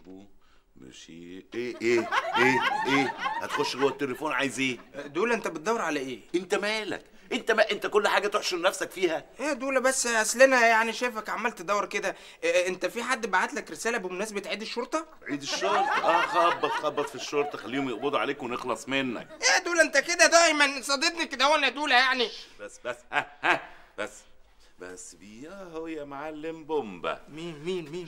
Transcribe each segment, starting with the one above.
بو مشي ايه ايه ايه ايه هتخش جوه التليفون عايز ايه دول انت بتدور على ايه انت مالك انت ما انت كل حاجه تحشر نفسك فيها ايه دول بس اصل انا يعني شايفك عمال تدور كده إيه انت في حد بعت لك رساله بمناسبه عيد الشرطه عيد الشرطه اه خبط خبط في الشرطه خليهم يقبضوا عليك ونخلص منك ايه دول انت كده دايما صادتني كده وانا دول يعني بس بس ها ها بس بس بيا اهو يا معلم بومبا مين مين مين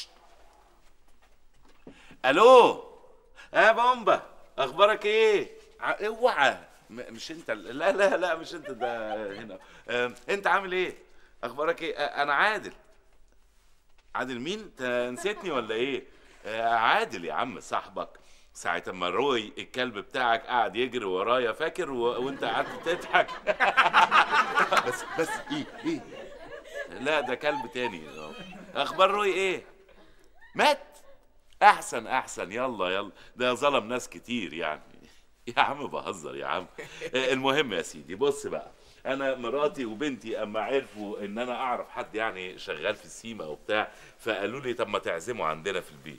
الو يا بومبا اخبارك ايه ع- اوعى م- مش انت ال- لا لا لا مش انت ده هنا آم، انت عامل ايه اخبارك ايه آه، انا عادل عادل مين انت نسيتني ولا ايه آه، عادل يا عم صاحبك ساعة ما روي الكلب بتاعك قاعد يجري ورايا فاكر و... وانت قعدت تضحك بس بس ايه ايه لا ده كلب تاني اخبار روي ايه مات احسن احسن يلا يلا ده ظلم ناس كتير يعني يا عم بهزر يا عم المهم يا سيدي بص بقى انا مراتي وبنتي اما عرفوا ان انا اعرف حد يعني شغال في السيما وبتاع فقالوا لي طب ما تعزموا عندنا في البيت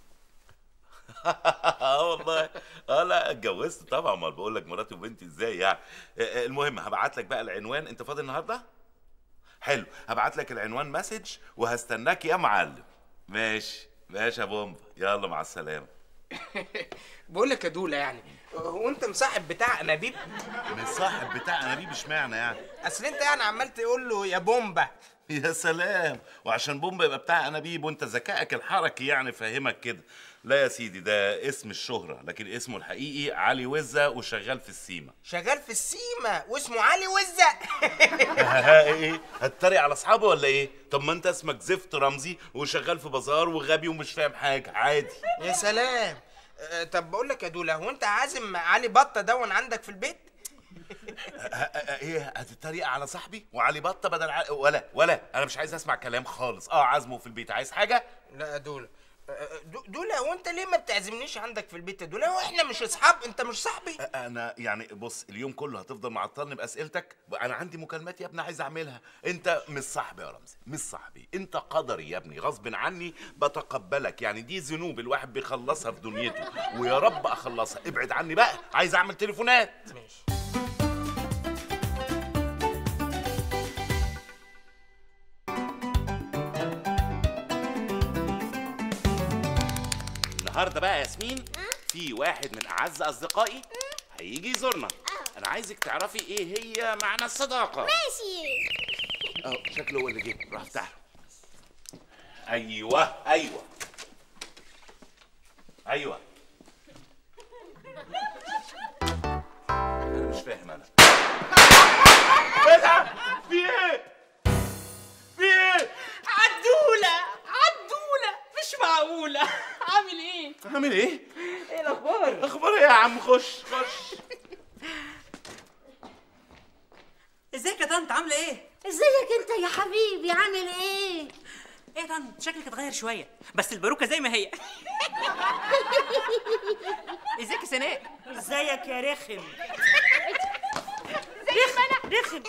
اه والله اه لا اتجوزت طبعا ما بقول لك مراتي وبنتي ازاي يعني آه، المهم هبعت لك بقى العنوان انت فاضي النهارده حلو هبعت لك العنوان مسج وهستناك يا معلم ماشي ماشي يا بومبا يلا مع السلامه بقول لك يا دوله يعني هو انت مصاحب بتاع انابيب من صاحب بتاع انابيب اشمعنى يعني اصل انت يعني عمال تقول له يا بومبا يا سلام وعشان بومبا يبقى بتاع انابيب وانت ذكائك الحركي يعني فاهمك كده لا يا سيدي ده اسم الشهرة لكن اسمه الحقيقي علي وزة وشغال في السيما شغال في السيما واسمه علي وزق ايه هتتريق على اصحابه ولا ايه طب ما انت اسمك زفت رمزي وشغال في بازار وغبي ومش فاهم حاجه عادي يا سلام آه، طب بقول لك يا دوله هو انت عازم علي بطه دون عندك في البيت ه- ه- ايه هتتريق على صاحبي وعلي بطه بدل ع... ولا ولا انا مش عايز اسمع كلام خالص اه عازمه في البيت عايز حاجه لا يا دوله آه، دو- دوله هو انت ليه ما بتعزمنيش عندك في البيت يا دوله هو احنا مش اصحاب انت مش صاحبي انا يعني بص اليوم كله هتفضل معطلني باسئلتك انا عندي مكالمات يا ابني عايز اعملها انت مش صاحبي يا رمزي مش صاحبي انت قدري يا ابني غصب عني بتقبلك يعني دي ذنوب الواحد بيخلصها في دنيته ويا رب اخلصها ابعد عني بقى عايز اعمل تليفونات ماشي النهارده بقى يا ياسمين في واحد من اعز اصدقائي هيجي يزورنا انا عايزك تعرفي ايه هي معنى الصداقه ماشي اه شكله هو اللي جه راح افتح له ايوه ايوه ايوه انا مش فاهم انا ايه ده في ايه في ايه عدولة عدولة مش معقولة عامل ايه؟ عامل ايه ايه الأخبار؟ اخبار ايه يا عم خش خش ازيك يا طنط عاملة ايه؟ ازيك انت يا حبيبي عامل ايه ايه يا طنط شكلك اتغير شوية بس الباروكة زي ما هي ازيك يا سناء؟ ازيك يا رخم رخم رخم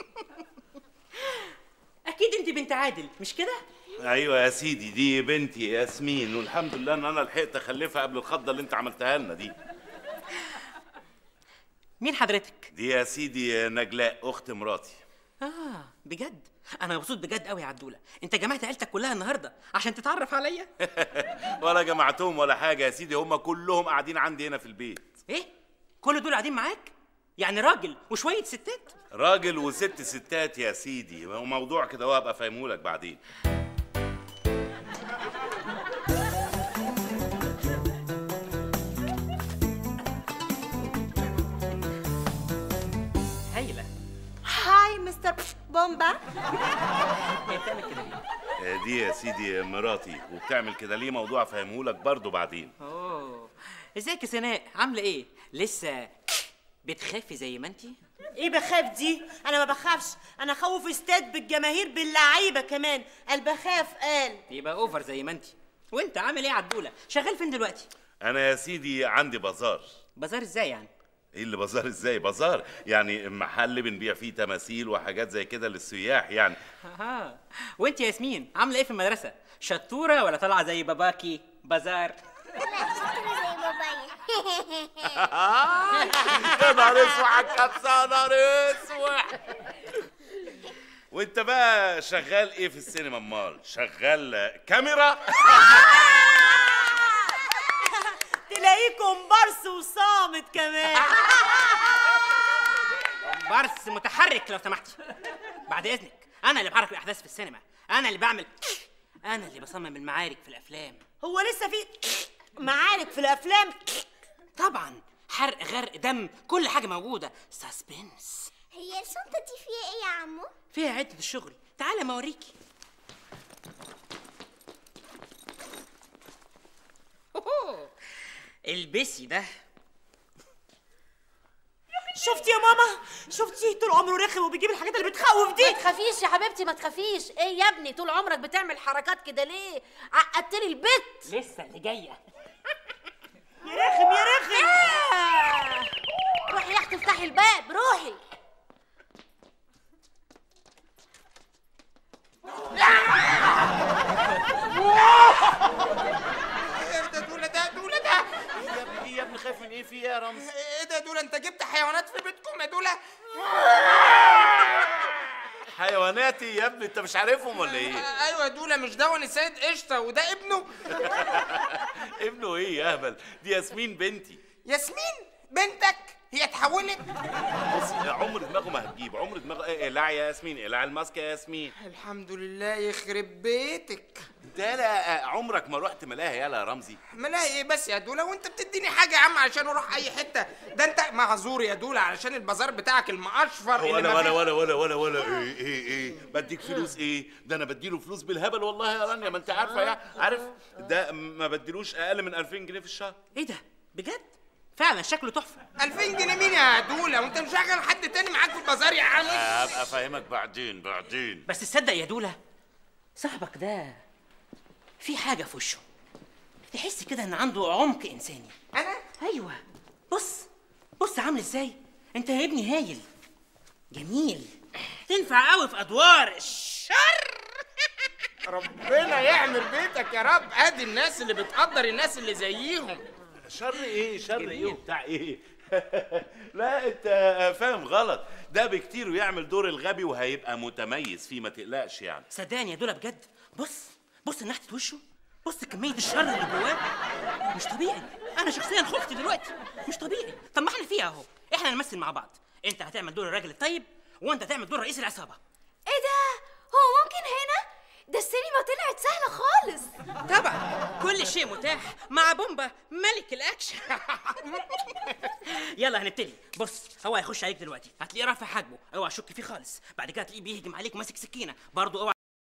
أكيد أنت بنت عادل مش كده؟ ايوه يا سيدي دي بنتي ياسمين والحمد لله ان انا لحقت اخلفها قبل الخضه اللي انت عملتها لنا دي مين حضرتك؟ دي يا سيدي نجلاء اخت مراتي آه بجد أنا مبسوط بجد قوي يا عدولة أنت جمعت عيلتك كلها النهاردة عشان تتعرف عليا ولا جمعتهم ولا حاجه يا سيدي هم كلهم قاعدين عندي هنا في البيت إيه؟ كل دول قاعدين معاك؟ يعني راجل وشوية ستات؟ راجل وست ستات يا سيدي موضوع كده هو ابقى فاهمهولك بعدين هايلة هاي مستر بومبا هي بتعمل كده ليه؟ آه، دي يا سيدي مراتي وبتعمل كده ليه موضوع فاهمهولك برضو بعدين اوه ازيك يا سناء عامله ايه لسه بتخافي زي ما انتي ايه بخاف دي انا ما بخافش انا خوف استاد بالجماهير باللعيبه كمان قال بخاف قال يبقى اوفر زي ما انتي وانت عامل ايه يا عدوله شغال فين دلوقتي انا يا سيدي عندي بازار بازار ازاي يعني ايه اللي بازار ازاي بازار يعني محل بنبيع فيه تماثيل وحاجات زي كده للسياح يعني ها وانت يا ياسمين عامله ايه في المدرسه شطوره ولا طالعه زي باباكي بازار لا شكله زي بابايا يا نهار اسود على الكبسه يا نهار اسود وانت بقى شغال ايه في السينما امال شغال كاميرا تلاقيه كومبارس وصامت كمان بارس متحرك لو سمحتي بعد اذنك انا اللي بحرك الاحداث في السينما انا اللي بعمل انا اللي بصمم المعارك في الافلام هو لسه في معارك في الافلام طبعا حرق غرق دم كل حاجه موجوده سسبنس هي الشنطة دي فيها ايه يا عمو؟ فيها عده الشغل تعالى ما اوريكي أوهو. البسي ده شفتي يا ماما شفتي طول عمره رخم وبيجيب الحاجات اللي بتخوف دي ما تخافيش يا حبيبتي ما تخافيش ايه يا ابني طول عمرك بتعمل حركات كده ليه عقدتلي البيت لسه اللي جايه يا رخم يا رخم آه. روحي يا اختي افتحي الباب روحي ايه ده دوله ده دوله ده يا ابني ايه يا ابني خايف من ايه في ايه يا رمز ايه ده دوله انت جبت حيوانات في بيتكم يا دوله حيواناتي يا ابني انت مش عارفهم ولا ايه آه، ايوه يا دوله مش ده وني سيد قشطه وده ابنه ابنه ايه يا اهبل دي ياسمين بنتي ياسمين بنتك هي اتحولت بص عمر دماغه ما هتجيب عمر دماغه ايه اقلع يا ياسمين اقلع الماسك يا ياسمين الحمد لله يخرب بيتك ده لا عمرك ما رحت ملاهي يالا يا رمزي ملاهي ايه بس يا دوله وانت بتديني حاجه يا عم عشان اروح اي حته ده انت معذور يا دوله علشان البازار بتاعك المقشفر اللي ولا ما ولا فيه- ولا ولا ولا ولا ايه ايه ايه بديك فلوس ايه ده انا بديله فلوس بالهبل والله يا رانيا ما انت عارفه يا عارف ده ما بديلوش اقل من 2000 جنيه في الشهر ايه ده بجد فعلا شكله تحفه 2000 جنيه مين يا دوله وانت مشغل حد تاني معاك في البازار يا عم ابقى افهمك بعدين بعدين بس تصدق يا دوله صاحبك ده في حاجه في وشه تحس كده ان عنده عمق انساني انا ايوه بص بص عامل ازاي انت يا ابني هايل جميل تنفع قوي في ادوار الشر ربنا يعمر بيتك يا رب ادي الناس اللي بتقدر الناس اللي زيهم شر ايه شر ايه وبتاع ايه لا انت فاهم غلط ده بكتير ويعمل دور الغبي وهيبقى متميز فيه ما تقلقش يعني صدقني يا دوله بجد بص بص ناحيه وشه بص كميه الشر اللي جواه مش طبيعي انا شخصيا خفت دلوقتي مش طبيعي طب ما احنا فيها اهو احنا نمثل مع بعض انت هتعمل دور الراجل الطيب وانت هتعمل دور رئيس العصابه ايه ده؟ هو ممكن هنا؟ ده السينما طلعت سهلة خالص طبعا كل شيء متاح مع بومبا ملك الاكشن يلا هنبتدي بص هو هيخش عليك دلوقتي هتلاقيه رافع حاجبه اوعى شك فيه خالص بعد كده هتلاقيه بيهجم عليك ماسك سكينه برضه اوعى